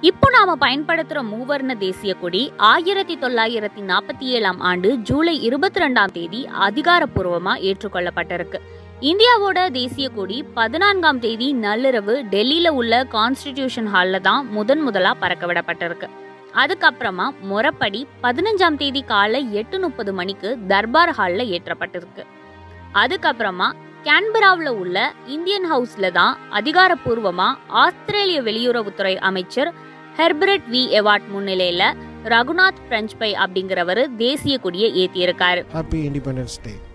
இப்போ நாம பயன்படுத்துற மூவர்ண தேசிய கொடி ஆயிரத்தி தொள்ளாயிரத்தி நாற்பத்தி ஏழாம் ஆண்டு ஜூலை இருபத்தி ரெண்டாம் தேதி அதிகாரப்பூர்வமா ஏற்றுக்கொள்ளப்பட்டிருக்கு இந்தியாவோட தேசிய கொடி பதினான்காம் தேதி நள்ளிரவு டெல்லியில உள்ள கான்ஸ்டிடியூஷன் ஹால்ல தான் முதன் முதலா பறக்க விடப்பட்டிருக்கு அதுக்கப்புறமா முறப்படி பதினஞ்சாம் தேதி காலை எட்டு முப்பது மணிக்கு தர்பார் ஹால்ல ஏற்றப்பட்டிருக்கு அதுக்கப்புறமா கேன்பராவில் உள்ள இந்தியன் ஹவுஸ்ல தான் அதிகாரப்பூர்வமா ஆஸ்திரேலிய வெளியுறவுத்துறை அமைச்சர் ஹெர்பர்ட் வி எவாட் முன்னிலையில ரகுநாத் பிரெஞ்ச் பை அப்படிங்கிறவர் தேசிய கொடியை ஏத்தியிருக்காரு Happy Independence Day.